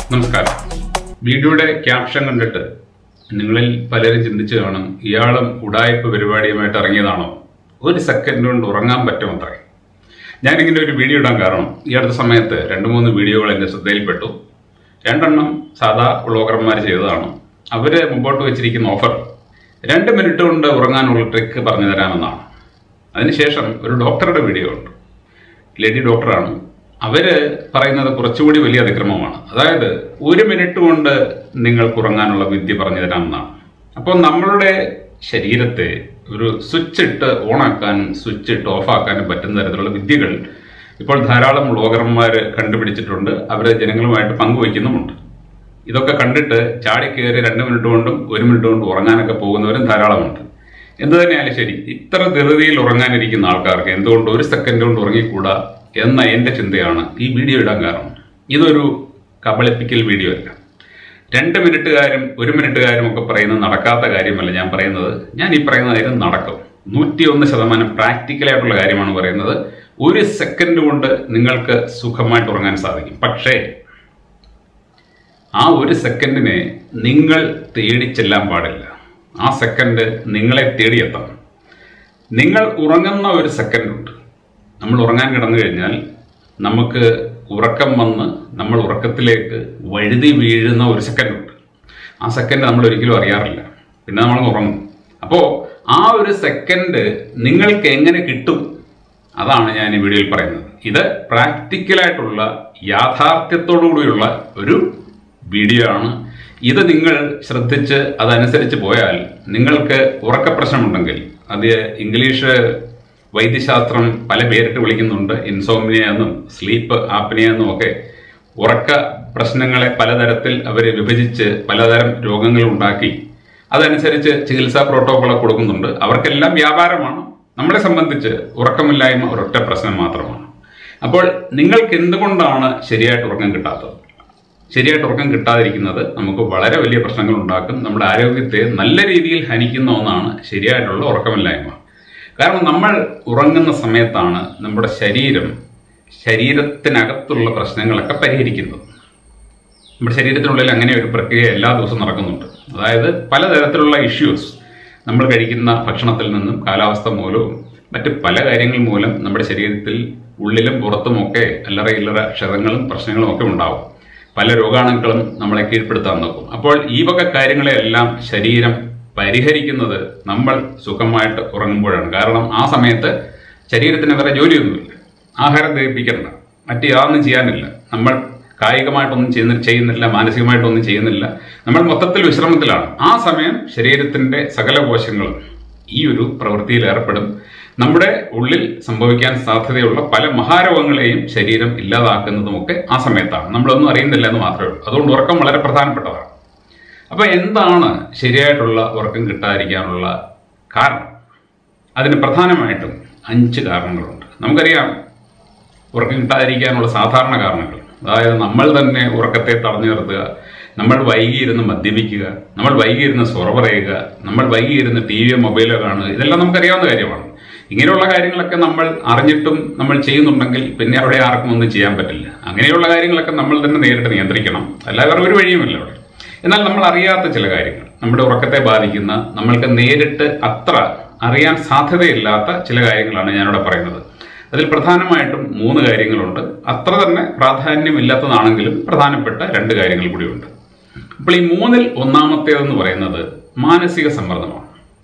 നമസ്കാരം വീഡിയോയുടെ ക്യാപ്ഷൻ കണ്ടിട്ട് നിങ്ങളിൽ പലരും ചിന്തിച്ചു കാണും ഇയാളും ഉടായ്പ പരിപാടിയുമായിട്ട് ഇറങ്ങിയതാണോ ഒരു സെക്കൻഡ് കൊണ്ട് ഉറങ്ങാൻ പറ്റുമത്രേ ഞാനിങ്ങനെ ഒരു വീഡിയോ ഇടാൻ കാരണം ഈ അടുത്ത സമയത്ത് രണ്ട് മൂന്ന് വീഡിയോകൾ എൻ്റെ ശ്രദ്ധയിൽപ്പെട്ടു രണ്ടെണ്ണം സാധാ വ്ളോഗർമാർ ചെയ്തതാണ് അവര് മുമ്പോട്ട് വെച്ചിരിക്കുന്ന ഓഫർ രണ്ട് മിനിറ്റ് കൊണ്ട് ഉറങ്ങാനുള്ള ട്രിക്ക് പറഞ്ഞു തരാമെന്നാണ് അതിനുശേഷം ഒരു ഡോക്ടറുടെ വീഡിയോ ഉണ്ട് ലേഡി ഡോക്ടറാണ് അവര് പറയുന്നത് കുറച്ചുകൂടി വലിയ അതിക്രമമാണ് അതായത് ഒരു മിനിറ്റ് കൊണ്ട് നിങ്ങൾക്ക് ഉറങ്ങാനുള്ള വിദ്യ പറഞ്ഞു തരാമെന്നാണ് അപ്പോൾ നമ്മളുടെ ശരീരത്തെ ഒരു സ്വിച്ച് ഇട്ട് ഓണാക്കാനും സ്വിച്ച് ഇട്ട് ഓഫാക്കാനും പറ്റുന്ന തരത്തിലുള്ള വിദ്യകൾ ഇപ്പോൾ ധാരാളം വ്ളോഗർമാർ കണ്ടുപിടിച്ചിട്ടുണ്ട് അവർ ജനങ്ങളുമായിട്ട് പങ്കുവയ്ക്കുന്നുമുണ്ട് ഇതൊക്കെ കണ്ടിട്ട് ചാടിക്കയറി രണ്ട് മിനിറ്റ് കൊണ്ടും ഒരു മിനിറ്റ് കൊണ്ടും ഉറങ്ങാനൊക്കെ പോകുന്നവരും ധാരാളമുണ്ട് എന്ത് തന്നെയായാലും ശരി ഇത്ര ധൃതിയിൽ ഉറങ്ങാനിരിക്കുന്ന ആൾക്കാർക്ക് എന്തുകൊണ്ട് ഒരു സെക്കൻഡ് കൊണ്ട് ഉറങ്ങിക്കൂടാ എന്ന എൻ്റെ ചിന്തയാണ് ഈ വീഡിയോ ഇടാൻ കാരണം ഇതൊരു കബളിപ്പിക്കൽ വീഡിയോ അല്ല രണ്ട് മിനിറ്റുകാരും ഒരു മിനിറ്റുകാരും ഒക്കെ പറയുന്നത് നടക്കാത്ത കാര്യമല്ല ഞാൻ പറയുന്നത് ഞാൻ ഈ പറയുന്ന കാര്യം നടക്കും നൂറ്റിയൊന്ന് ശതമാനം പ്രാക്ടിക്കലായിട്ടുള്ള കാര്യമാണ് പറയുന്നത് ഒരു സെക്കൻഡ് കൊണ്ട് നിങ്ങൾക്ക് സുഖമായിട്ട് ഉറങ്ങാൻ സാധിക്കും പക്ഷേ ആ ഒരു സെക്കൻഡിനെ നിങ്ങൾ തേടി ചെല്ലാൻ പാടില്ല ആ സെക്കൻഡ് നിങ്ങളെ തേടിയെത്തണം നിങ്ങൾ ഉറങ്ങുന്ന ഒരു സെക്കൻഡ് ഉണ്ട് നമ്മൾ ഉറങ്ങാൻ കിടന്നു കഴിഞ്ഞാൽ നമുക്ക് ഉറക്കം വന്ന് നമ്മൾ ഉറക്കത്തിലേക്ക് വഴുതി വീഴുന്ന ഒരു സെക്കൻഡ് ഉണ്ട് ആ സെക്കൻഡ് നമ്മൾ ഒരിക്കലും അറിയാറില്ല പിന്നെ നമ്മൾ ഉറങ്ങും അപ്പോൾ ആ ഒരു സെക്കൻഡ് നിങ്ങൾക്ക് എങ്ങനെ കിട്ടും അതാണ് ഞാൻ ഈ വീഡിയോയിൽ പറയുന്നത് ഇത് പ്രാക്ടിക്കലായിട്ടുള്ള യാഥാർത്ഥ്യത്തോടുകൂടിയുള്ള ഒരു വീഡിയോ ആണ് ഇത് നിങ്ങൾ ശ്രദ്ധിച്ച് അതനുസരിച്ച് പോയാൽ നിങ്ങൾക്ക് ഉറക്ക പ്രശ്നമുണ്ടെങ്കിൽ അത് ഇംഗ്ലീഷ് വൈദ്യശാസ്ത്രം പല പേരിട്ട് വിളിക്കുന്നുണ്ട് ഇൻസോമിനിയ എന്നും സ്ലീപ്പ് ആപ്നിയ എന്നും ഒക്കെ ഉറക്ക പ്രശ്നങ്ങളെ പലതരത്തിൽ അവർ വിഭജിച്ച് പലതരം രോഗങ്ങൾ ഉണ്ടാക്കി അതനുസരിച്ച് ചികിത്സാ പ്രോട്ടോക്കോളൊക്കെ കൊടുക്കുന്നുണ്ട് അവർക്കെല്ലാം വ്യാപാരമാണ് നമ്മളെ സംബന്ധിച്ച് ഉറക്കമില്ലായ്മ ഒരൊറ്റ പ്രശ്നം മാത്രമാണ് അപ്പോൾ നിങ്ങൾക്ക് എന്തുകൊണ്ടാണ് ശരിയായിട്ട് ഉറക്കം കിട്ടാത്തത് ശരിയായിട്ട് ഉറക്കം കിട്ടാതിരിക്കുന്നത് നമുക്ക് വളരെ വലിയ പ്രശ്നങ്ങൾ ഉണ്ടാക്കും നമ്മുടെ ആരോഗ്യത്തെ നല്ല രീതിയിൽ ഹനിക്കുന്ന ഒന്നാണ് ശരിയായിട്ടുള്ള ഉറക്കമില്ലായ്മ കാരണം നമ്മൾ ഉറങ്ങുന്ന സമയത്താണ് നമ്മുടെ ശരീരം ശരീരത്തിനകത്തുള്ള പ്രശ്നങ്ങളൊക്കെ പരിഹരിക്കുന്നത് നമ്മുടെ ശരീരത്തിനുള്ളിൽ അങ്ങനെ ഒരു പ്രക്രിയ എല്ലാ ദിവസവും നടക്കുന്നുണ്ട് അതായത് പലതരത്തിലുള്ള ഇഷ്യൂസ് നമ്മൾ കഴിക്കുന്ന ഭക്ഷണത്തിൽ നിന്നും കാലാവസ്ഥ മൂലവും മറ്റ് പല കാര്യങ്ങൾ മൂലം നമ്മുടെ ശരീരത്തിൽ ഉള്ളിലും പുറത്തുമൊക്കെ അല്ലറ ഇല്ലറ ക്ഷതങ്ങളും പ്രശ്നങ്ങളും ഒക്കെ ഉണ്ടാവും പല രോഗാണുക്കളും നമ്മളെ കീഴ്പ്പെടുത്താൻ നോക്കും അപ്പോൾ ഈ വക കാര്യങ്ങളെല്ലാം ശരീരം പരിഹരിക്കുന്നത് നമ്മൾ സുഖമായിട്ട് ഉറങ്ങുമ്പോഴാണ് കാരണം ആ സമയത്ത് ശരീരത്തിന് വേറെ ജോലിയൊന്നുമില്ല ആഹാരം ദഹിപ്പിക്കണ്ട മറ്റ് യാതൊന്നും ചെയ്യാനില്ല നമ്മൾ കായികമായിട്ടൊന്നും ചെയ്യുന്ന ചെയ്യുന്നില്ല മാനസികമായിട്ടൊന്നും ചെയ്യുന്നില്ല നമ്മൾ മൊത്തത്തിൽ വിശ്രമത്തിലാണ് ആ സമയം ശരീരത്തിന്റെ സകല കോശങ്ങളും ഈ ഒരു പ്രവൃത്തിയിൽ ഏർപ്പെടും നമ്മുടെ ഉള്ളിൽ സംഭവിക്കാൻ സാധ്യതയുള്ള പല മഹാരോഗങ്ങളെയും ശരീരം ഇല്ലാതാക്കുന്നതുമൊക്കെ ആ സമയത്താണ് നമ്മളൊന്നും അറിയുന്നില്ല എന്ന് മാത്രമേ ഉള്ളൂ അതുകൊണ്ട് ഉറക്കം വളരെ പ്രധാനപ്പെട്ടതാണ് അപ്പൊ എന്താണ് ശരിയായിട്ടുള്ള ഉറക്കം കിട്ടാതിരിക്കാനുള്ള കാരണം അതിന് പ്രധാനമായിട്ടും അഞ്ച് കാരണങ്ങളുണ്ട് നമുക്കറിയാം ഉറക്കം കിട്ടാതിരിക്കാനുള്ള സാധാരണ കാരണങ്ങൾ അതായത് നമ്മൾ തന്നെ ഉറക്കത്തെ തടഞ്ഞു നിർത്തുക നമ്മൾ വൈകിയിരുന്ന് മദ്യപിക്കുക നമ്മൾ വൈകിയിരുന്ന് സ്വറ പറയുക നമ്മൾ വൈകിയിരുന്ന് ടി വിയോ മൊബൈലോ കാണുക ഇതെല്ലാം നമുക്കറിയാവുന്ന കാര്യമാണ് ഇങ്ങനെയുള്ള കാര്യങ്ങളൊക്കെ നമ്മൾ അറിഞ്ഞിട്ടും നമ്മൾ ചെയ്യുന്നുണ്ടെങ്കിൽ പിന്നെ അവിടെ ആർക്കും ഒന്നും ചെയ്യാൻ പറ്റില്ല അങ്ങനെയുള്ള കാര്യങ്ങളൊക്കെ നമ്മൾ തന്നെ നേരിട്ട് നിയന്ത്രിക്കണം അല്ലാതെ വേറെ ഒരു വഴിയുമില്ല അവിടെ എന്നാൽ നമ്മൾ അറിയാത്ത ചില കാര്യങ്ങൾ നമ്മുടെ ഉറക്കത്തെ ബാധിക്കുന്ന നമ്മൾക്ക് നേരിട്ട് അത്ര അറിയാൻ സാധ്യതയില്ലാത്ത ചില കാര്യങ്ങളാണ് ഞാനിവിടെ പറയുന്നത് അതിൽ പ്രധാനമായിട്ടും മൂന്ന് കാര്യങ്ങളുണ്ട് അത്ര തന്നെ പ്രാധാന്യമില്ലാത്തതാണെങ്കിലും പ്രധാനപ്പെട്ട രണ്ട് കാര്യങ്ങൾ കൂടിയുണ്ട് അപ്പോൾ ഈ മൂന്നിൽ ഒന്നാമത്തേതെന്ന് പറയുന്നത് മാനസിക സമ്മർദ്ദമാണ്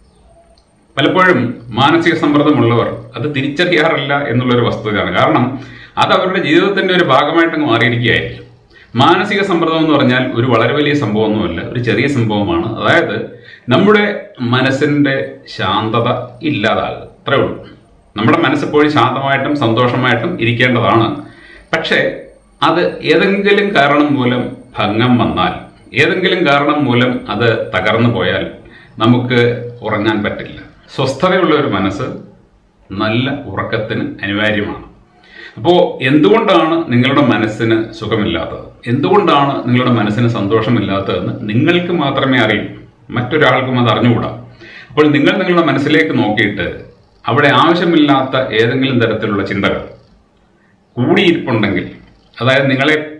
പലപ്പോഴും മാനസിക സമ്മർദ്ദമുള്ളവർ അത് തിരിച്ചറിയാറില്ല എന്നുള്ളൊരു വസ്തുതയാണ് കാരണം അത് അവരുടെ ജീവിതത്തിന്റെ ഒരു ഭാഗമായിട്ടങ്ങ് മാറിയിരിക്കുകയായിരിക്കും മാനസിക സമ്മർദ്ദം എന്ന് പറഞ്ഞാൽ ഒരു വളരെ വലിയ സംഭവമൊന്നുമല്ല ഒരു ചെറിയ സംഭവമാണ് അതായത് നമ്മുടെ മനസ്സിന്റെ ശാന്തത ഇല്ലാതാകുക അത്രേ ഉള്ളൂ നമ്മുടെ മനസ്സെപ്പോഴും ശാന്തമായിട്ടും സന്തോഷമായിട്ടും ഇരിക്കേണ്ടതാണ് പക്ഷേ അത് ഏതെങ്കിലും കാരണം മൂലം ഭംഗം വന്നാൽ ഏതെങ്കിലും കാരണം മൂലം അത് തകർന്നു പോയാൽ നമുക്ക് ഉറങ്ങാൻ പറ്റില്ല സ്വസ്ഥതയുള്ള ഒരു മനസ്സ് നല്ല ഉറക്കത്തിന് അനിവാര്യമാണ് അപ്പോൾ എന്തുകൊണ്ടാണ് നിങ്ങളുടെ മനസ്സിന് സുഖമില്ലാത്തത് എന്തുകൊണ്ടാണ് നിങ്ങളുടെ മനസ്സിന് സന്തോഷമില്ലാത്തതെന്ന് നിങ്ങൾക്ക് മാത്രമേ അറിയൂ മറ്റൊരാൾക്കും അത് അറിഞ്ഞുകൂടാ അപ്പോൾ നിങ്ങൾ നിങ്ങളുടെ മനസ്സിലേക്ക് നോക്കിയിട്ട് അവിടെ ആവശ്യമില്ലാത്ത ഏതെങ്കിലും തരത്തിലുള്ള ചിന്തകൾ കൂടിയിരിപ്പുണ്ടെങ്കിൽ അതായത് നിങ്ങളെ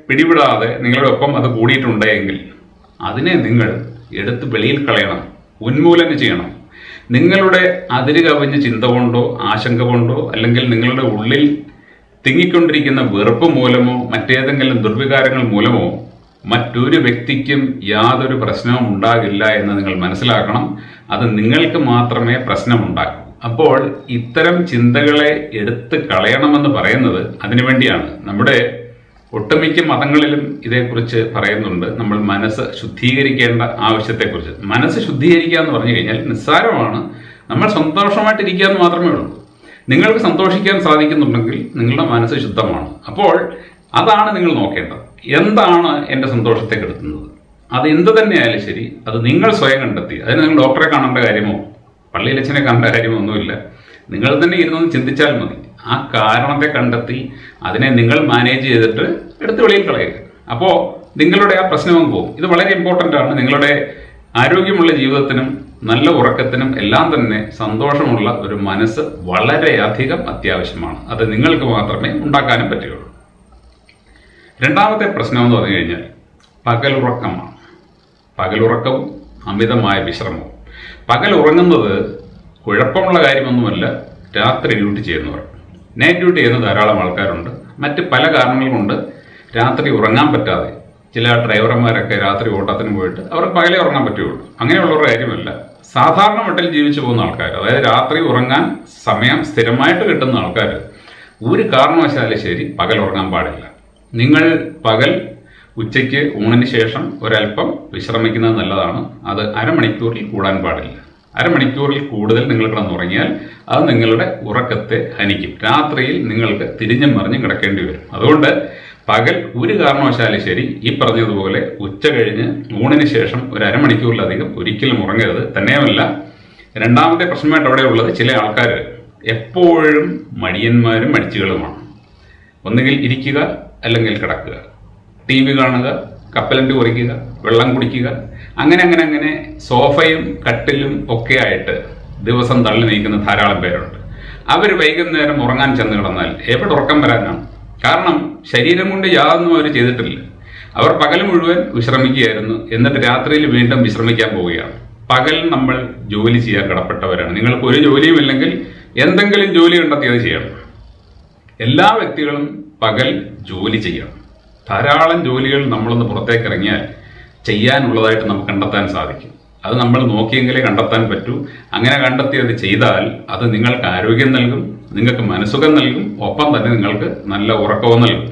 പിടിവിടാതെ നിങ്ങളുടെ ഒപ്പം അത് കൂടിയിട്ടുണ്ടെങ്കിൽ അതിനെ നിങ്ങൾ എടുത്ത് വെളിയിൽ കളയണം ഉന്മൂലനം ചെയ്യണം നിങ്ങളുടെ അതിര് കവിഞ്ഞ ചിന്ത കൊണ്ടോ ആശങ്ക കൊണ്ടോ അല്ലെങ്കിൽ നിങ്ങളുടെ ഉള്ളിൽ തിങ്ങിക്കൊണ്ടിരിക്കുന്ന വെറുപ്പ് മൂലമോ മറ്റേതെങ്കിലും ദുർവികാരങ്ങൾ മൂലമോ മറ്റൊരു വ്യക്തിക്കും യാതൊരു പ്രശ്നവും ഉണ്ടാകില്ല എന്ന് നിങ്ങൾ മനസ്സിലാക്കണം അത് നിങ്ങൾക്ക് മാത്രമേ പ്രശ്നമുണ്ടാക്കൂ അപ്പോൾ ഇത്തരം ചിന്തകളെ എടുത്ത് കളയണമെന്ന് പറയുന്നത് അതിനുവേണ്ടിയാണ് നമ്മുടെ ഒട്ടുമിക്ക മതങ്ങളിലും ഇതേക്കുറിച്ച് പറയുന്നുണ്ട് നമ്മൾ മനസ്സ് ശുദ്ധീകരിക്കേണ്ട ആവശ്യത്തെക്കുറിച്ച് മനസ്സ് ശുദ്ധീകരിക്കുക എന്ന് പറഞ്ഞു കഴിഞ്ഞാൽ നിസ്സാരമാണ് നമ്മൾ സന്തോഷമായിട്ടിരിക്കുക എന്ന് മാത്രമേ ഉള്ളൂ നിങ്ങൾക്ക് സന്തോഷിക്കാൻ സാധിക്കുന്നുണ്ടെങ്കിൽ നിങ്ങളുടെ മനസ്സ് ശുദ്ധമാണ് അപ്പോൾ അതാണ് നിങ്ങൾ നോക്കേണ്ടത് എന്താണ് എൻ്റെ സന്തോഷത്തെ കെടുത്തുന്നത് അത് എന്ത് തന്നെയായാലും ശരി അത് നിങ്ങൾ സ്വയം കണ്ടെത്തി അതിന് നിങ്ങൾ ഡോക്ടറെ കാണേണ്ട കാര്യമോ പള്ളിയിലച്ഛനെ കാണേണ്ട കാര്യമോ ഒന്നുമില്ല നിങ്ങൾ തന്നെ ഇരുന്നൊന്ന് ചിന്തിച്ചാൽ മതി ആ കാരണത്തെ കണ്ടെത്തി അതിനെ നിങ്ങൾ മാനേജ് ചെയ്തിട്ട് എടുത്ത് വെളിയിൽ കളയുക അപ്പോൾ നിങ്ങളുടെ ആ പ്രശ്നവും പോകും ഇത് വളരെ ഇമ്പോർട്ടൻ്റ് ആണ് നിങ്ങളുടെ ആരോഗ്യമുള്ള ജീവിതത്തിനും നല്ല ഉറക്കത്തിനും എല്ലാം തന്നെ സന്തോഷമുള്ള ഒരു മനസ്സ് വളരെയധികം അത്യാവശ്യമാണ് അത് നിങ്ങൾക്ക് മാത്രമേ ഉണ്ടാക്കാനും പറ്റുകയുള്ളൂ രണ്ടാമത്തെ പ്രശ്നം എന്ന് പറഞ്ഞു കഴിഞ്ഞാൽ പകലുറക്കമാണ് പകലുറക്കവും അമിതമായ വിശ്രമവും പകൽ ഉറങ്ങുന്നത് കുഴപ്പമുള്ള കാര്യമൊന്നുമല്ല രാത്രി ഡ്യൂട്ടി ചെയ്യുന്നവർ നൈറ്റ് ഡ്യൂട്ടി ചെയ്യുന്ന ധാരാളം ആൾക്കാരുണ്ട് മറ്റ് പല കാരണങ്ങൾ കൊണ്ട് രാത്രി ഉറങ്ങാൻ പറ്റാതെ ചില ഡ്രൈവർമാരൊക്കെ രാത്രി ഓട്ടത്തിന് പോയിട്ട് അവർക്ക് പകലേ ഉറങ്ങാൻ പറ്റുകയുള്ളൂ അങ്ങനെയുള്ളവരുടെ കാര്യമല്ല സാധാരണ മട്ടിൽ ജീവിച്ചു പോകുന്ന ആൾക്കാർ അതായത് രാത്രി ഉറങ്ങാൻ സമയം സ്ഥിരമായിട്ട് കിട്ടുന്ന ആൾക്കാർ ഒരു കാരണവശാലും ശരി പകൽ ഉറങ്ങാൻ പാടില്ല നിങ്ങൾ പകൽ ഉച്ചയ്ക്ക് ഊണിന് ശേഷം ഒരല്പം വിശ്രമിക്കുന്നത് നല്ലതാണ് അത് അരമണിക്കൂറിൽ കൂടാൻ പാടില്ല അരമണിക്കൂറിൽ കൂടുതൽ നിങ്ങൾ കിടന്നുറങ്ങിയാൽ അത് നിങ്ങളുടെ ഉറക്കത്തെ ഹനിക്കും രാത്രിയിൽ നിങ്ങൾക്ക് തിരിഞ്ഞും മറിഞ്ഞും കിടക്കേണ്ടി വരും അതുകൊണ്ട് പകൽ ഒരു കാരണവശാലും ശരി ഈ പറഞ്ഞതുപോലെ ഉച്ച കഴിഞ്ഞ് ഊണിന് ശേഷം ഒരു അരമണിക്കൂറിലധികം ഒരിക്കലും ഉറങ്ങരുത് തന്നെയുമല്ല രണ്ടാമത്തെ പ്രശ്നമായിട്ട് അവിടെ ഉള്ളത് ചില ആൾക്കാർ എപ്പോഴും മടിയന്മാരും മടിച്ചുകളുമാണ് ഒന്നുകിൽ ഇരിക്കുക അല്ലെങ്കിൽ കിടക്കുക ടി വി കാണുക കപ്പലണ്ടി കുറിക്കുക വെള്ളം കുടിക്കുക അങ്ങനെ അങ്ങനെ അങ്ങനെ സോഫയും കട്ടിലും ഒക്കെ ആയിട്ട് ദിവസം തള്ളി നീക്കുന്ന ധാരാളം പേരുണ്ട് അവർ വൈകുന്നേരം ഉറങ്ങാൻ ചെന്ന് കിടന്നാൽ എവിടെ ഉറക്കം വരാനാണ് കാരണം ശരീരം കൊണ്ട് യാതൊന്നും അവർ ചെയ്തിട്ടില്ല അവർ പകൽ മുഴുവൻ വിശ്രമിക്കുകയായിരുന്നു എന്നിട്ട് രാത്രിയിൽ വീണ്ടും വിശ്രമിക്കാൻ പോവുകയാണ് പകൽ നമ്മൾ ജോലി ചെയ്യാൻ കടപ്പെട്ടവരാണ് നിങ്ങൾക്ക് ഒരു ജോലിയും ഇല്ലെങ്കിൽ എന്തെങ്കിലും ജോലി കണ്ടെത്തി അത് ചെയ്യണം എല്ലാ വ്യക്തികളും പകൽ ജോലി ചെയ്യണം ധാരാളം ജോലികൾ നമ്മളൊന്ന് പുറത്തേക്ക് ഇറങ്ങിയാൽ ചെയ്യാനുള്ളതായിട്ട് നമുക്ക് കണ്ടെത്താൻ സാധിക്കും അത് നമ്മൾ നോക്കിയെങ്കിലേ കണ്ടെത്താൻ പറ്റൂ അങ്ങനെ കണ്ടെത്തി അത് ചെയ്താൽ അത് നിങ്ങൾക്ക് ആരോഗ്യം നൽകും നിങ്ങൾക്ക് മനസ്സുഖം നൽകും ഒപ്പം തന്നെ നിങ്ങൾക്ക് നല്ല ഉറക്കവും നൽകും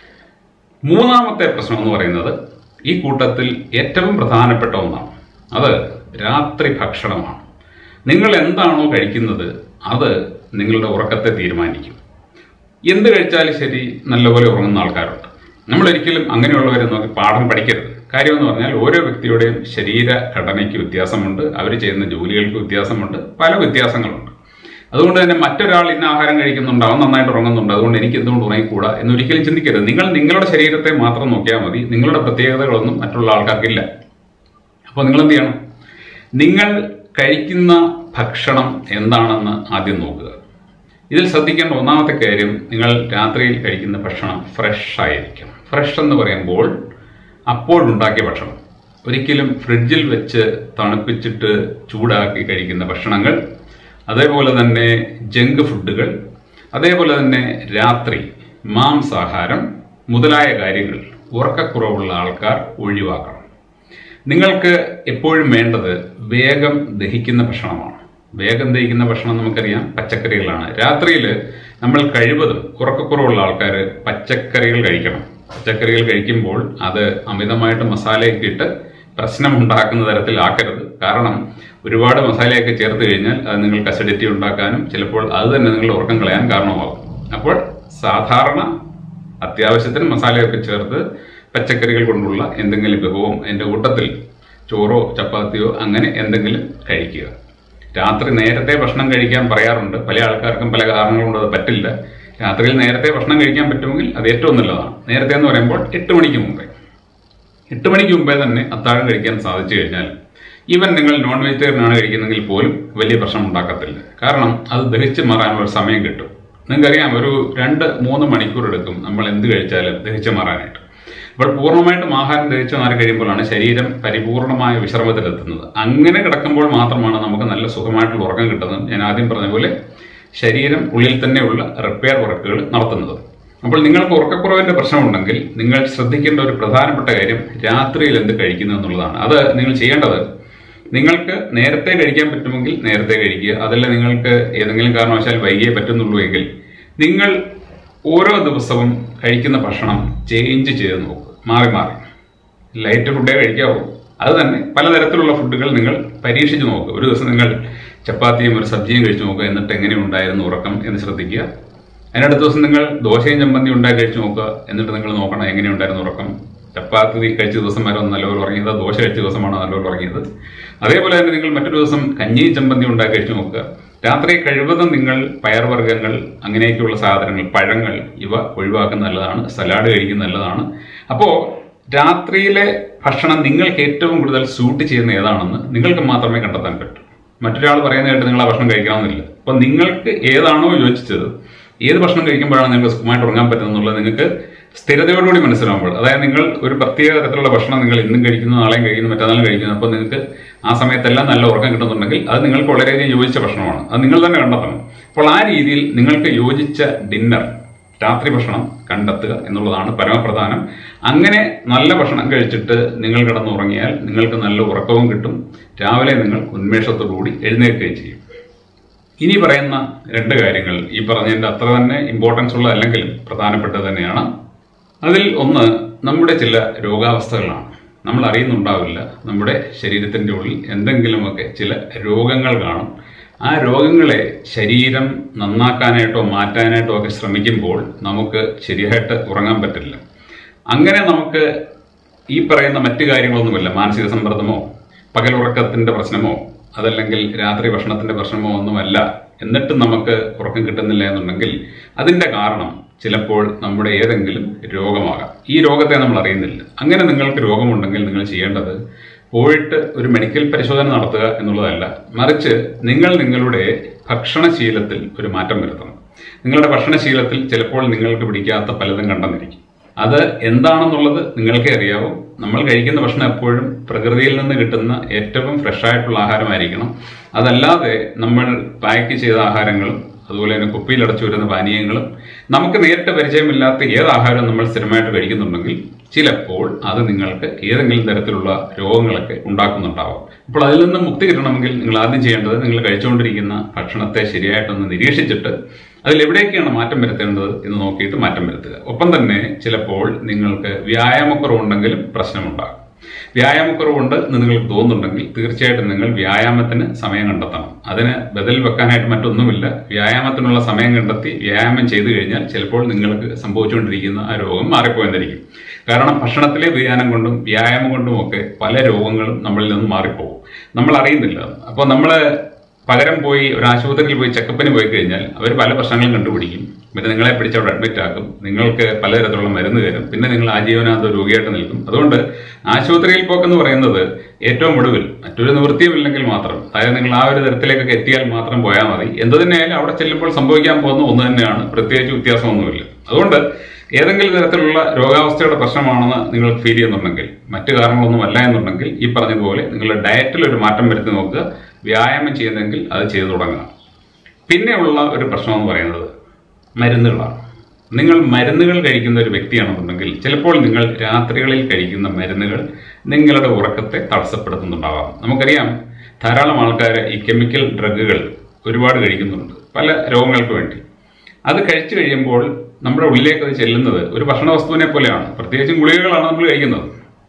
മൂന്നാമത്തെ പ്രശ്നം എന്ന് പറയുന്നത് ഈ കൂട്ടത്തിൽ ഏറ്റവും പ്രധാനപ്പെട്ട ഒന്നാണ് അത് രാത്രി ഭക്ഷണമാണ് നിങ്ങൾ എന്താണോ കഴിക്കുന്നത് അത് നിങ്ങളുടെ ഉറക്കത്തെ തീരുമാനിക്കും എന്ത് കഴിച്ചാലും ശരി നല്ലപോലെ ഉറങ്ങുന്ന ആൾക്കാരുണ്ട് നമ്മൾ ഒരിക്കലും അങ്ങനെയുള്ളവരെ നോക്കി പാഠം പഠിക്കരുത് കാര്യം എന്ന് പറഞ്ഞാൽ ഓരോ വ്യക്തിയുടെയും ശരീര ഘടനയ്ക്ക് വ്യത്യാസമുണ്ട് അവർ ചെയ്യുന്ന ജോലികൾക്ക് വ്യത്യാസമുണ്ട് പല വ്യത്യാസങ്ങളുണ്ട് അതുകൊണ്ട് തന്നെ മറ്റൊരാൾ ഇന്ന ആഹാരം കഴിക്കുന്നുണ്ട് അവൻ നന്നായിട്ട് ഉറങ്ങുന്നുണ്ട് അതുകൊണ്ട് എനിക്ക് എന്തുകൊണ്ട് ഉറങ്ങിക്കൂടാ എന്നൊരിക്കലും ചിന്തിക്കരുത് നിങ്ങൾ നിങ്ങളുടെ ശരീരത്തെ മാത്രം നോക്കിയാൽ മതി നിങ്ങളുടെ പ്രത്യേകതകളൊന്നും മറ്റുള്ള ആൾക്കാർക്കില്ല അപ്പോൾ നിങ്ങൾ എന്ത് ചെയ്യണം നിങ്ങൾ കഴിക്കുന്ന ഭക്ഷണം എന്താണെന്ന് ആദ്യം നോക്കുക ഇതിൽ ശ്രദ്ധിക്കേണ്ട ഒന്നാമത്തെ കാര്യം നിങ്ങൾ രാത്രിയിൽ കഴിക്കുന്ന ഭക്ഷണം ഫ്രഷ് ആയിരിക്കണം ഫ്രഷ് എന്ന് പറയുമ്പോൾ അപ്പോഴുണ്ടാക്കിയ ഭക്ഷണം ഒരിക്കലും ഫ്രിഡ്ജിൽ വെച്ച് തണുപ്പിച്ചിട്ട് ചൂടാക്കി കഴിക്കുന്ന ഭക്ഷണങ്ങൾ അതേപോലെ തന്നെ ജങ്ക് ഫുഡുകൾ അതേപോലെ തന്നെ രാത്രി മാംസാഹാരം മുതലായ കാര്യങ്ങൾ ഉറക്കക്കുറവുള്ള ആൾക്കാർ ഒഴിവാക്കണം നിങ്ങൾക്ക് എപ്പോഴും വേണ്ടത് വേഗം ദഹിക്കുന്ന ഭക്ഷണമാണ് വേഗം ദഹിക്കുന്ന ഭക്ഷണം നമുക്കറിയാം പച്ചക്കറികളാണ് രാത്രിയിൽ നമ്മൾ കഴിവതും ഉറക്കക്കുറവുള്ള ആൾക്കാർ പച്ചക്കറികൾ കഴിക്കണം പച്ചക്കറികൾ കഴിക്കുമ്പോൾ അത് അമിതമായിട്ട് മസാലയൊക്കെ ഇട്ട് പ്രശ്നമുണ്ടാക്കുന്ന തരത്തിലാക്കരുത് കാരണം ഒരുപാട് മസാലയൊക്കെ ചേർത്ത് കഴിഞ്ഞാൽ അത് നിങ്ങൾക്ക് അസിഡിറ്റി ഉണ്ടാക്കാനും ചിലപ്പോൾ അത് തന്നെ നിങ്ങളുടെ ഉറക്കം കളയാൻ കാരണമാകും അപ്പോൾ സാധാരണ അത്യാവശ്യത്തിന് മസാലയൊക്കെ ചേർത്ത് പച്ചക്കറികൾ കൊണ്ടുള്ള എന്തെങ്കിലും വിഭവം എൻ്റെ കൂട്ടത്തിൽ ചോറോ ചപ്പാത്തിയോ അങ്ങനെ എന്തെങ്കിലും കഴിക്കുക രാത്രി നേരത്തെ ഭക്ഷണം കഴിക്കാൻ പറയാറുണ്ട് പല ആൾക്കാർക്കും പല കാരണങ്ങൾ കൊണ്ട് അത് പറ്റില്ല രാത്രിയിൽ നേരത്തെ ഭക്ഷണം കഴിക്കാൻ പറ്റുമെങ്കിൽ അത് ഏറ്റവും നല്ലതാണ് നേരത്തെ എന്ന് പറയുമ്പോൾ എട്ട് മണിക്ക് മുമ്പേ എട്ട് മണിക്ക് മുമ്പേ തന്നെ അത്താഴം കഴിക്കാൻ സാധിച്ചു കഴിഞ്ഞാൽ ഈവൻ നിങ്ങൾ നോൺ വെജിറ്റേറിയൻ ആണ് കഴിക്കുന്നെങ്കിൽ പോലും വലിയ പ്രശ്നം ഉണ്ടാക്കത്തില്ല കാരണം അത് ദഹിച്ച് മാറാനുള്ള സമയം കിട്ടും നിങ്ങൾക്കറിയാം ഒരു രണ്ട് മൂന്ന് മണിക്കൂർ എടുക്കും നമ്മൾ എന്ത് കഴിച്ചാലും ദഹിച്ച് മാറാനായിട്ട് അപ്പോൾ പൂർണ്ണമായിട്ടും ആഹാരം ദഹിച്ചു മാറി കഴിയുമ്പോഴാണ് ശരീരം പരിപൂർണമായ വിശ്രമത്തിലെത്തുന്നത് അങ്ങനെ കിടക്കുമ്പോൾ മാത്രമാണ് നമുക്ക് നല്ല സുഖമായിട്ടുള്ള ഉറക്കം കിട്ടുന്നത് ഞാൻ ആദ്യം പറഞ്ഞ പോലെ ശരീരം ഉള്ളിൽ തന്നെയുള്ള റിപ്പയർ വർക്കുകൾ നടത്തുന്നത് അപ്പോൾ നിങ്ങൾക്ക് ഉറക്കക്കുറവിന്റെ പ്രശ്നമുണ്ടെങ്കിൽ നിങ്ങൾ ശ്രദ്ധിക്കേണ്ട ഒരു പ്രധാനപ്പെട്ട കാര്യം രാത്രിയിൽ എന്ത് കഴിക്കുന്നു എന്നുള്ളതാണ് അത് നിങ്ങൾ ചെയ്യേണ്ടത് നിങ്ങൾക്ക് നേരത്തെ കഴിക്കാൻ പറ്റുമെങ്കിൽ നേരത്തെ കഴിക്കുക അതല്ല നിങ്ങൾക്ക് ഏതെങ്കിലും കാരണവശാൽ വൈകിയേ പറ്റുന്നുള്ളൂ എങ്കിൽ നിങ്ങൾ ഓരോ ദിവസവും കഴിക്കുന്ന ഭക്ഷണം ചേഞ്ച് ചെയ്ത് നോക്കുക മാറി മാറി ലൈറ്റ് ഫുഡേ കഴിക്കാവൂ അത് തന്നെ പലതരത്തിലുള്ള ഫുഡുകൾ നിങ്ങൾ പരീക്ഷിച്ച് നോക്കുക ഒരു ദിവസം നിങ്ങൾ ചപ്പാത്തിയും ഒരു സബ്ജിയും കഴിച്ചു നോക്കുക എന്നിട്ട് എങ്ങനെയുണ്ടായിരുന്നു ഉറക്കം എന്ന് ശ്രദ്ധിക്കുക അതിനടുത്ത ദിവസം നിങ്ങൾ ദോശയും ചമ്മന്തി ഉണ്ടാക്കി കഴിച്ചു നോക്കുക എന്നിട്ട് നിങ്ങൾ നോക്കണം എങ്ങനെയുണ്ടായിരുന്നു ഉറക്കം ചപ്പാത്തി കഴിച്ച ദിവസം വരെ ഒന്ന് നല്ലപോലെ ഉറങ്ങിയത് ദോശ കഴിച്ച ദിവസമാണ് നല്ലപോലെ ഉറങ്ങിയത് അതേപോലെ തന്നെ നിങ്ങൾ മറ്റൊരു ദിവസം കഞ്ഞിയും ചമ്മന്തി ഉണ്ടാക്കി കഴിച്ചു നോക്കുക രാത്രി കഴിവതും നിങ്ങൾ പയർവർഗ്ഗങ്ങൾ അങ്ങനെയൊക്കെയുള്ള സാധനങ്ങൾ പഴങ്ങൾ ഇവ ഒഴിവാക്കുന്ന നല്ലതാണ് സലാഡ് കഴിക്കുന്ന നല്ലതാണ് അപ്പോൾ രാത്രിയിലെ ഭക്ഷണം നിങ്ങൾക്ക് ഏറ്റവും കൂടുതൽ സൂട്ട് ചെയ്യുന്ന ഏതാണെന്ന് നിങ്ങൾക്ക് മാത്രമേ കണ്ടെത്താൻ പറ്റൂ മറ്റൊരാൾ പറയുന്ന കേട്ട് നിങ്ങൾ ആ ഭക്ഷണം കഴിക്കണമെന്നില്ല അപ്പോൾ നിങ്ങൾക്ക് ഏതാണോ യോജിച്ചത് ഏത് ഭക്ഷണം കഴിക്കുമ്പോഴാണ് നിങ്ങൾക്ക് സുഖമായിട്ട് ഉറങ്ങാൻ പറ്റുന്നത് എന്നുള്ളത് നിങ്ങൾക്ക് സ്ഥിരതയോടുകൂടി മനസ്സിലാവുമ്പോൾ അതായത് നിങ്ങൾ ഒരു പ്രത്യേക തരത്തിലുള്ള ഭക്ഷണം നിങ്ങൾ ഇന്നും കഴിക്കുന്നു നാളെയും കഴിക്കുന്നു മറ്റന്നാളും കഴിക്കുന്നു അപ്പോൾ നിങ്ങൾക്ക് ആ സമയത്തെല്ലാം നല്ല ഉറക്കം കിട്ടുന്നുണ്ടെങ്കിൽ അത് നിങ്ങൾക്ക് വളരെയധികം യോജിച്ച ഭക്ഷണമാണ് അത് നിങ്ങൾ തന്നെ കണ്ടെത്തണം അപ്പോൾ ആ രീതിയിൽ നിങ്ങൾക്ക് യോജിച്ച ഡിന്നർ രാത്രി ഭക്ഷണം കണ്ടെത്തുക എന്നുള്ളതാണ് പരമപ്രധാനം അങ്ങനെ നല്ല ഭക്ഷണം കഴിച്ചിട്ട് നിങ്ങൾ കിടന്നുറങ്ങിയാൽ നിങ്ങൾക്ക് നല്ല ഉറക്കവും കിട്ടും രാവിലെ നിങ്ങൾ ഉന്മേഷത്തോടുകൂടി എഴുന്നേൽക്കുകയും ചെയ്യും ഇനി പറയുന്ന രണ്ട് കാര്യങ്ങൾ ഈ പറഞ്ഞതിന്റെ അത്ര തന്നെ ഇമ്പോർട്ടൻസ് ഉള്ള അല്ലെങ്കിലും പ്രധാനപ്പെട്ടത് തന്നെയാണ് അതിൽ ഒന്ന് നമ്മുടെ ചില രോഗാവസ്ഥകളാണ് നമ്മൾ അറിയുന്നുണ്ടാവില്ല നമ്മുടെ ശരീരത്തിന്റെ ഉള്ളിൽ എന്തെങ്കിലുമൊക്കെ ചില രോഗങ്ങൾ കാണും ആ രോഗങ്ങളെ ശരീരം നന്നാക്കാനായിട്ടോ മാറ്റാനായിട്ടോ ഒക്കെ ശ്രമിക്കുമ്പോൾ നമുക്ക് ശരിയായിട്ട് ഉറങ്ങാൻ പറ്റില്ല അങ്ങനെ നമുക്ക് ഈ പറയുന്ന മറ്റു കാര്യങ്ങളൊന്നുമില്ല മാനസിക സമ്മർദ്ദമോ പകലുറക്കത്തിന്റെ പ്രശ്നമോ അതല്ലെങ്കിൽ രാത്രി ഭക്ഷണത്തിന്റെ പ്രശ്നമോ ഒന്നുമല്ല എന്നിട്ടും നമുക്ക് ഉറക്കം കിട്ടുന്നില്ല എന്നുണ്ടെങ്കിൽ അതിന്റെ കാരണം ചിലപ്പോൾ നമ്മുടെ ഏതെങ്കിലും രോഗമാകാം ഈ രോഗത്തെ നമ്മൾ അറിയുന്നില്ല അങ്ങനെ നിങ്ങൾക്ക് രോഗമുണ്ടെങ്കിൽ നിങ്ങൾ ചെയ്യേണ്ടത് പോയിട്ട് ഒരു മെഡിക്കൽ പരിശോധന നടത്തുക എന്നുള്ളതല്ല മറിച്ച് നിങ്ങൾ നിങ്ങളുടെ ഭക്ഷണശീലത്തിൽ ഒരു മാറ്റം വരുത്തണം നിങ്ങളുടെ ഭക്ഷണശീലത്തിൽ ചിലപ്പോൾ നിങ്ങൾക്ക് പിടിക്കാത്ത പലതും കണ്ടെന്നിരിക്കും അത് എന്താണെന്നുള്ളത് നിങ്ങൾക്കേ അറിയാവൂ നമ്മൾ കഴിക്കുന്ന ഭക്ഷണം എപ്പോഴും പ്രകൃതിയിൽ നിന്ന് കിട്ടുന്ന ഏറ്റവും ഫ്രഷ് ആയിട്ടുള്ള ആഹാരമായിരിക്കണം അതല്ലാതെ നമ്മൾ പാക്ക് ചെയ്ത ആഹാരങ്ങളും അതുപോലെ തന്നെ കുപ്പിയിൽ അടച്ചു വരുന്ന പാനീയങ്ങളും നമുക്ക് നേരിട്ട് പരിചയമില്ലാത്ത ഏത് ആഹാരവും നമ്മൾ സ്ഥിരമായിട്ട് കഴിക്കുന്നുണ്ടെങ്കിൽ ചിലപ്പോൾ അത് നിങ്ങൾക്ക് ഏതെങ്കിലും തരത്തിലുള്ള രോഗങ്ങളൊക്കെ ഉണ്ടാക്കുന്നുണ്ടാവാം അപ്പോൾ അതിൽ നിന്ന് മുക്തി കിട്ടണമെങ്കിൽ നിങ്ങൾ ആദ്യം ചെയ്യേണ്ടത് നിങ്ങൾ കഴിച്ചുകൊണ്ടിരിക്കുന്ന ഭക്ഷണത്തെ ശരിയായിട്ടൊന്ന് നിരീക്ഷിച്ചിട്ട് അതിൽ എവിടേക്കാണ് മാറ്റം വരുത്തേണ്ടത് എന്ന് നോക്കിയിട്ട് മാറ്റം വരുത്തുക ഒപ്പം തന്നെ ചിലപ്പോൾ നിങ്ങൾക്ക് വ്യായാമക്കുറവുണ്ടെങ്കിലും പ്രശ്നമുണ്ടാകും വ്യായാമക്കുറവുണ്ട് എന്ന് നിങ്ങൾക്ക് തോന്നുന്നുണ്ടെങ്കിൽ തീർച്ചയായിട്ടും നിങ്ങൾ വ്യായാമത്തിന് സമയം കണ്ടെത്തണം അതിന് ബദൽ വെക്കാനായിട്ട് മറ്റൊന്നുമില്ല വ്യായാമത്തിനുള്ള സമയം കണ്ടെത്തി വ്യായാമം ചെയ്തു കഴിഞ്ഞാൽ ചിലപ്പോൾ നിങ്ങൾക്ക് സംഭവിച്ചുകൊണ്ടിരിക്കുന്ന ആ രോഗം മാറിപ്പോയെന്നിരിക്കും കാരണം ഭക്ഷണത്തിലെ വ്യതിയാനം കൊണ്ടും വ്യായാമം കൊണ്ടും ഒക്കെ പല രോഗങ്ങളും നമ്മളിൽ നിന്ന് മാറിപ്പോകും നമ്മൾ അറിയുന്നില്ല അപ്പോൾ നമ്മൾ പകരം പോയി ഒരു ആശുപത്രിയിൽ പോയി ചെക്കപ്പിന് പോയി കഴിഞ്ഞാൽ അവർ പല പ്രശ്നങ്ങളും കണ്ടുപിടിക്കും പിന്നെ നിങ്ങളെ പിടിച്ച് അവിടെ അഡ്മിറ്റ് ആക്കും നിങ്ങൾക്ക് പലതരത്തിലുള്ള മരുന്ന് തരും പിന്നെ നിങ്ങൾ ആജീവനാന്ത രോഗിയായിട്ട് നിൽക്കും അതുകൊണ്ട് ആശുപത്രിയിൽ പോക്കെന്ന് പറയുന്നത് ഏറ്റവും ഒടുവിൽ മറ്റൊരു നിവൃത്തിയുമില്ലെങ്കിൽ മാത്രം അതായത് നിങ്ങൾ ആ ഒരു തരത്തിലേക്കൊക്കെ എത്തിയാൽ മാത്രം പോയാൽ മതി എന്ത് തന്നെയായാലും അവിടെ ചെല്ലുമ്പോൾ സംഭവിക്കാൻ പോകുന്ന ഒന്ന് തന്നെയാണ് പ്രത്യേകിച്ച് വ്യത്യാസമൊന്നുമില്ല അതുകൊണ്ട് ഏതെങ്കിലും തരത്തിലുള്ള രോഗാവസ്ഥയുടെ പ്രശ്നമാണെന്ന് നിങ്ങൾ ഫീൽ ചെയ്യുന്നുണ്ടെങ്കിൽ മറ്റു കാരണങ്ങളൊന്നും അല്ല എന്നുണ്ടെങ്കിൽ ഈ പറഞ്ഞതുപോലെ നിങ്ങളുടെ ഡയറ്റിൽ ഒരു മാറ്റം വരുത്തി നോക്കുക വ്യായാമം ചെയ്യുന്നെങ്കിൽ അത് ചെയ്തു തുടങ്ങുക പിന്നെയുള്ള ഒരു പ്രശ്നം എന്ന് പറയുന്നത് മരുന്നുകളാണ് നിങ്ങൾ മരുന്നുകൾ കഴിക്കുന്ന ഒരു വ്യക്തിയാണെന്നുണ്ടെങ്കിൽ ചിലപ്പോൾ നിങ്ങൾ രാത്രികളിൽ കഴിക്കുന്ന മരുന്നുകൾ നിങ്ങളുടെ ഉറക്കത്തെ തടസ്സപ്പെടുത്തുന്നുണ്ടാവാം നമുക്കറിയാം ധാരാളം ആൾക്കാർ ഈ കെമിക്കൽ ഡ്രഗുകൾ ഒരുപാട് കഴിക്കുന്നുണ്ട് പല രോഗങ്ങൾക്ക് വേണ്ടി അത് കഴിച്ചു കഴിയുമ്പോൾ നമ്മുടെ ഉള്ളിലേക്ക് അത് ചെല്ലുന്നത് ഒരു ഭക്ഷണ വസ്തുവിനെ പോലെയാണ് പ്രത്യേകിച്ചും ഗുളികകളാണ് നമ്മൾ കഴിക്കുന്നത്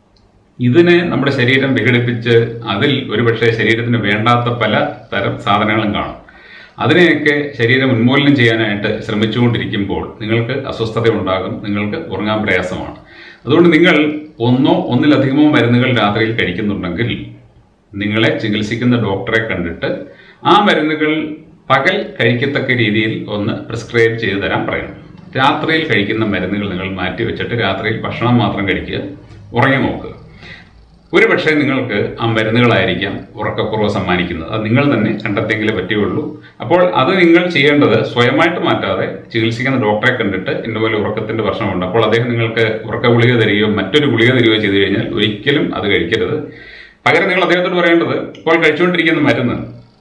ഇതിനെ നമ്മുടെ ശരീരം വിഘടിപ്പിച്ച് അതിൽ ഒരുപക്ഷെ ശരീരത്തിന് വേണ്ടാത്ത പല തരം സാധനങ്ങളും കാണും അതിനെയൊക്കെ ശരീരം ഉന്മൂലനം ചെയ്യാനായിട്ട് ശ്രമിച്ചുകൊണ്ടിരിക്കുമ്പോൾ നിങ്ങൾക്ക് അസ്വസ്ഥത ഉണ്ടാകും നിങ്ങൾക്ക് ഉറങ്ങാൻ പ്രയാസമാണ് അതുകൊണ്ട് നിങ്ങൾ ഒന്നോ ഒന്നിലധികമോ മരുന്നുകൾ രാത്രിയിൽ കഴിക്കുന്നുണ്ടെങ്കിൽ നിങ്ങളെ ചികിത്സിക്കുന്ന ഡോക്ടറെ കണ്ടിട്ട് ആ മരുന്നുകൾ പകൽ കഴിക്കത്തക്ക രീതിയിൽ ഒന്ന് പ്രിസ്ക്രൈബ് ചെയ്തു തരാൻ പറയണം രാത്രിയിൽ കഴിക്കുന്ന മരുന്നുകൾ നിങ്ങൾ മാറ്റി വെച്ചിട്ട് രാത്രിയിൽ ഭക്ഷണം മാത്രം കഴിക്കുക ഉറങ്ങി നോക്കുക ഒരു പക്ഷേ നിങ്ങൾക്ക് ആ മരുന്നുകളായിരിക്കാം ഉറക്കക്കുറവ് സമ്മാനിക്കുന്നത് അത് നിങ്ങൾ തന്നെ കണ്ടെത്തിയെങ്കിലേ പറ്റുകയുള്ളൂ അപ്പോൾ അത് നിങ്ങൾ ചെയ്യേണ്ടത് സ്വയമായിട്ട് മാറ്റാതെ ചികിത്സിക്കുന്ന ഡോക്ടറെ കണ്ടിട്ട് ഇന്ന പോലെ ഉറക്കത്തിന്റെ പ്രശ്നമുണ്ട് അപ്പോൾ അദ്ദേഹം നിങ്ങൾക്ക് ഉറക്ക ഗുളിക തരികയോ മറ്റൊരു ഗുളിക തരികയോ ചെയ്തു കഴിഞ്ഞാൽ ഒരിക്കലും അത് കഴിക്കരുത് പകരം നിങ്ങൾ അദ്ദേഹത്തോട് പറയേണ്ടത് ഇപ്പോൾ കഴിച്ചുകൊണ്ടിരിക്കുന്ന മരുന്ന്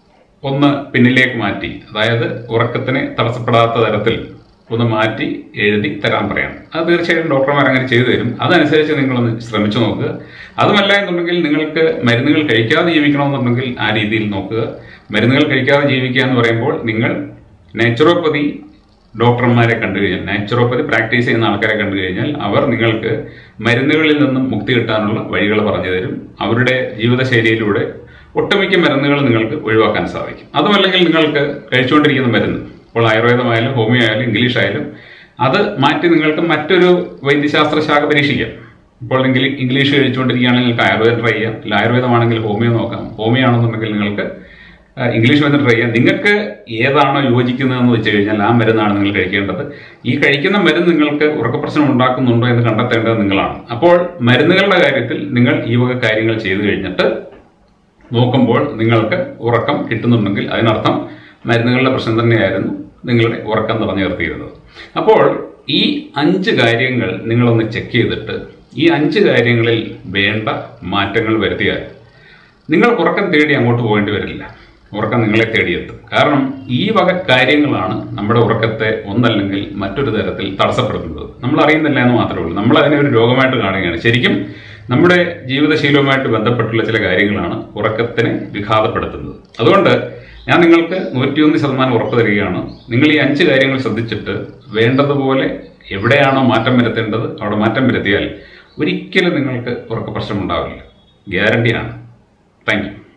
ഒന്ന് പിന്നിലേക്ക് മാറ്റി അതായത് ഉറക്കത്തിന് തടസ്സപ്പെടാത്ത തരത്തിൽ ഒന്ന് മാറ്റി എഴുതി തരാൻ പറയണം അത് തീർച്ചയായും ഡോക്ടർമാർ അങ്ങനെ ചെയ്തു തരും അതനുസരിച്ച് നിങ്ങളൊന്ന് ശ്രമിച്ചു നോക്കുക അതുമല്ല എന്നുണ്ടെങ്കിൽ നിങ്ങൾക്ക് മരുന്നുകൾ കഴിക്കാതെ ജീവിക്കണമെന്നുണ്ടെങ്കിൽ ആ രീതിയിൽ നോക്കുക മരുന്നുകൾ കഴിക്കാതെ ജീവിക്കുക എന്ന് പറയുമ്പോൾ നിങ്ങൾ നാച്ചുറോപ്പതി ഡോക്ടർമാരെ കണ്ടു കഴിഞ്ഞാൽ നാച്ചുറോപ്പതി പ്രാക്ടീസ് ചെയ്യുന്ന ആൾക്കാരെ കണ്ടു കഴിഞ്ഞാൽ അവർ നിങ്ങൾക്ക് മരുന്നുകളിൽ നിന്നും മുക്തി കിട്ടാനുള്ള വഴികൾ പറഞ്ഞു തരും അവരുടെ ജീവിതശൈലിയിലൂടെ ഒട്ടുമിക്ക മരുന്നുകൾ നിങ്ങൾക്ക് ഒഴിവാക്കാൻ സാധിക്കും അതുമല്ലെങ്കിൽ നിങ്ങൾക്ക് കഴിച്ചുകൊണ്ടിരിക്കുന്ന മരുന്ന് ഇപ്പോൾ ആയുർവേദമായാലും ഹോമിയോ ആയാലും ഇംഗ്ലീഷ് ആയാലും അത് മാറ്റി നിങ്ങൾക്ക് മറ്റൊരു വൈദ്യശാസ്ത്ര ശാഖ പരീക്ഷിക്കാം ഇപ്പോൾ എങ്കിൽ ഇംഗ്ലീഷ് കഴിച്ചുകൊണ്ടിരിക്കുകയാണെങ്കിൽ നിങ്ങൾക്ക് ആയുർവേദം ട്രൈ ചെയ്യാം ഇല്ല ആയുർവേദമാണെങ്കിൽ ഹോമിയോ നോക്കാം ഹോമിയോ ആണെന്നുണ്ടെങ്കിൽ നിങ്ങൾക്ക് ആ, ഇംഗ്ലീഷ് മരുന്ന് ട്രൈ ചെയ്യാം നിങ്ങൾക്ക് ഏതാണോ യോജിക്കുന്നതെന്ന് വെച്ച് കഴിഞ്ഞാൽ ആ മരുന്നാണ് നിങ്ങൾ കഴിക്കേണ്ടത് ഈ കഴിക്കുന്ന മരുന്ന് നിങ്ങൾക്ക് ഉറക്കപ്രശ്നം ഉണ്ടാക്കുന്നുണ്ടോ എന്ന് കണ്ടെത്തേണ്ടത് നിങ്ങളാണ് അപ്പോൾ മരുന്നുകളുടെ കാര്യത്തിൽ നിങ്ങൾ ഈ വക കാര്യങ്ങൾ ചെയ്തു കഴിഞ്ഞിട്ട് നോക്കുമ്പോൾ നിങ്ങൾക്ക് ഉറക്കം കിട്ടുന്നുണ്ടെങ്കിൽ അതിനർത്ഥം മരുന്നുകളുടെ പ്രശ്നം തന്നെയായിരുന്നു നിങ്ങളുടെ ഉറക്കം നിറഞ്ഞു നിർത്തിയിരുന്നത് അപ്പോൾ ഈ അഞ്ച് കാര്യങ്ങൾ നിങ്ങളൊന്ന് ചെക്ക് ചെയ്തിട്ട് ഈ അഞ്ച് കാര്യങ്ങളിൽ വേണ്ട മാറ്റങ്ങൾ വരുത്തിയാൽ നിങ്ങൾ ഉറക്കം തേടി അങ്ങോട്ട് പോകേണ്ടി വരില്ല ഉറക്കം നിങ്ങളെ തേടിയെത്തും കാരണം ഈ വക കാര്യങ്ങളാണ് നമ്മുടെ ഉറക്കത്തെ ഒന്നല്ലെങ്കിൽ മറ്റൊരു തരത്തിൽ തടസ്സപ്പെടുത്തുന്നത് നമ്മൾ അറിയുന്നില്ല എന്ന് മാത്രമേ ഉള്ളൂ നമ്മൾ അതിനെ ഒരു രോഗമായിട്ട് കാണുകയാണ് ശരിക്കും നമ്മുടെ ജീവിതശീലവുമായിട്ട് ബന്ധപ്പെട്ടുള്ള ചില കാര്യങ്ങളാണ് ഉറക്കത്തിനെ വിഘാതപ്പെടുത്തുന്നത് അതുകൊണ്ട് ഞാൻ നിങ്ങൾക്ക് നൂറ്റിയൊന്ന് ശതമാനം ഉറപ്പ് തരികയാണ് നിങ്ങൾ ഈ അഞ്ച് കാര്യങ്ങൾ ശ്രദ്ധിച്ചിട്ട് വേണ്ടതുപോലെ എവിടെയാണോ മാറ്റം വരുത്തേണ്ടത് അവിടെ മാറ്റം വരുത്തിയാൽ ഒരിക്കലും നിങ്ങൾക്ക് ഉറക്ക പ്രശ്നം ഉണ്ടാവില്ല ഗ്യാരണ്ടിയാണ് താങ്ക് യു